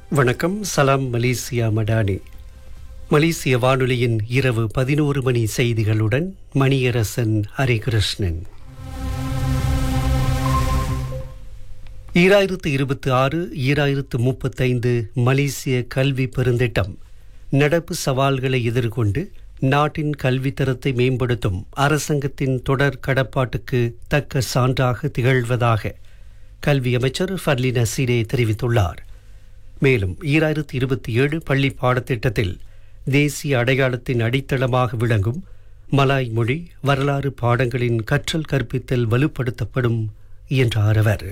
வணக்கம் சலாம் மலேசியா மடானி மலேசிய வானொலியின் இரவு பதினோரு மணி செய்திகளுடன் மணியரசன் ஹரிகிருஷ்ணன் ஈராயிரத்து இருபத்தி ஆறு ஈராயிரத்து முப்பத்தைந்து மலேசிய கல்வி பெருந்திட்டம் நடப்பு சவால்களை எதிர்கொண்டு நாட்டின் கல்வி தரத்தை மேம்படுத்தும் அரசாங்கத்தின் தொடர் கடப்பாட்டுக்கு தக்க சான்றாக திகழ்வதாக கல்வி அமைச்சர் ஃபர்லினா சீடே தெரிவித்துள்ளார் மேலும் ஈராயிரத்தி இருபத்தி ஏழு பள்ளி பாடத்திட்டத்தில் தேசிய அடையாளத்தின் அடித்தளமாக விளங்கும் மலாய் மொழி வரலாறு பாடங்களின் கற்றல் கற்பித்தல் வலுப்படுத்தப்படும் என்றார் அவர்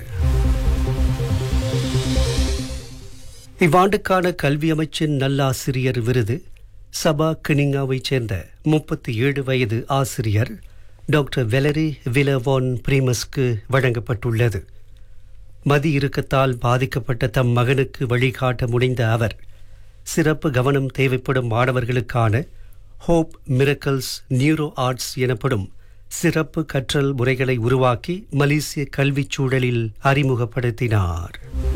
இவ்வாண்டுக்கான கல்வி அமைச்சின் நல்லாசிரியர் விருது சபா கினிங்காவைச் சேர்ந்த முப்பத்தி ஏழு வயது ஆசிரியர் டாக்டர் வெலரி விலவான் பிரீமஸ்க்கு வழங்கப்பட்டுள்ளது மதி இறுக்கத்தால் பாதிக்கப்பட்ட தம் மகனுக்கு வழிகாட்ட முடிந்த அவர் சிறப்பு கவனம் தேவைப்படும் மாணவர்களுக்கான ஹோப் மிரக்கல்ஸ் நியூரோ ஆர்ட்ஸ் எனப்படும் சிறப்பு கற்றல் முறைகளை உருவாக்கி மலேசிய கல்விச் சூழலில் அறிமுகப்படுத்தினார்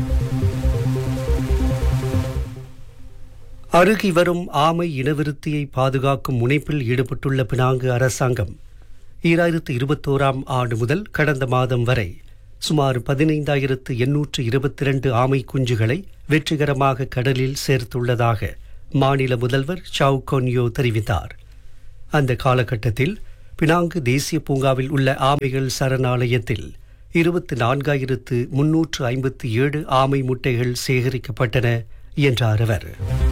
அருகி வரும் ஆமை இனவிருத்தியை பாதுகாக்கும் முனைப்பில் ஈடுபட்டுள்ள பினாங்கு அரசாங்கம் ஈராயிரத்து இருபத்தோராம் ஆண்டு முதல் கடந்த மாதம் வரை சுமார் பதினைந்தாயிரத்து எண்ணூற்று இருபத்தி இரண்டு ஆமை குஞ்சுகளை வெற்றிகரமாக கடலில் சேர்த்துள்ளதாக மாநில முதல்வர் சாவ் கொன்யோ தெரிவித்தார் அந்த காலகட்டத்தில் பினாங்கு தேசிய பூங்காவில் உள்ள ஆமைகள் சரணாலயத்தில் இருபத்தி நான்காயிரத்து முன்னூற்று ஐம்பத்தி ஏழு ஆமை முட்டைகள் சேகரிக்கப்பட்டன என்றார் அவர்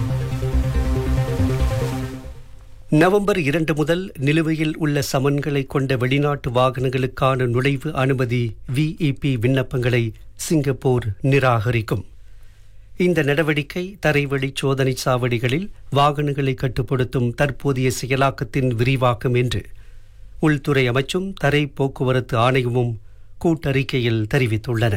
நவம்பர் இரண்டு முதல் நிலுவையில் உள்ள சமன்களை கொண்ட வெளிநாட்டு வாகனங்களுக்கான நுழைவு அனுமதி விஇபி விண்ணப்பங்களை சிங்கப்பூர் நிராகரிக்கும் இந்த நடவடிக்கை தரைவழி சோதனை சாவடிகளில் வாகனங்களை கட்டுப்படுத்தும் தற்போதைய செயலாக்கத்தின் விரிவாக்கம் என்று உள்துறை அமைச்சும் தரை போக்குவரத்து ஆணையமும் கூட்டறிக்கையில் தெரிவித்துள்ளன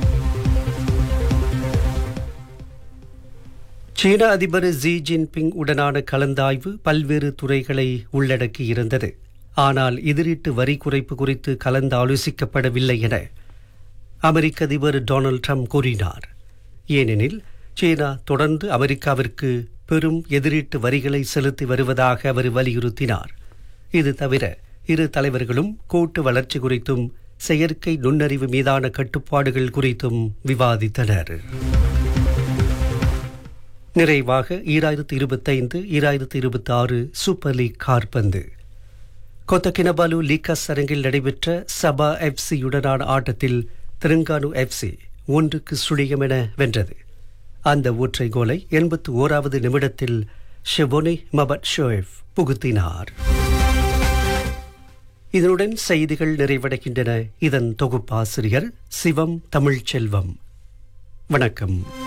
சீன அதிபர் ஜி ஜின்பிங் உடனான கலந்தாய்வு பல்வேறு துறைகளை உள்ளடக்கி இருந்தது ஆனால் எதிரிட்டு வரி குறைப்பு குறித்து கலந்து ஆலோசிக்கப்படவில்லை என அமெரிக்க அதிபர் டொனால்ட் ட்ரம்ப் கூறினார் ஏனெனில் சீனா தொடர்ந்து அமெரிக்காவிற்கு பெரும் எதிரீட்டு வரிகளை செலுத்தி வருவதாக அவர் வலியுறுத்தினார் இது தவிர இரு தலைவர்களும் கூட்டு வளர்ச்சி குறித்தும் செயற்கை நுண்ணறிவு மீதான கட்டுப்பாடுகள் குறித்தும் விவாதித்தனர் நிறைவாக ஈராயிரத்து இருபத்தைந்து ஈராயிரத்து இருபத்தி ஆறு சூப்பர் லீக் கார்பந்து கொத்தகினபாலு லீக்கஸ் அரங்கில் நடைபெற்ற சபா எஃப்சியுடனான ஆட்டத்தில் தெலுங்கானு எஃப்சி ஒன்றுக்கு சுழியம் என வென்றது அந்த ஒற்றை கோலை எண்பத்து ஓராவது நிமிடத்தில் ஷெபோனி மபட் ஷோயப் புகுத்தினார் இதனுடன் செய்திகள் நிறைவடைகின்றன இதன் தொகுப்பாசிரியர் சிவம் தமிழ்ச்செல்வம் வணக்கம்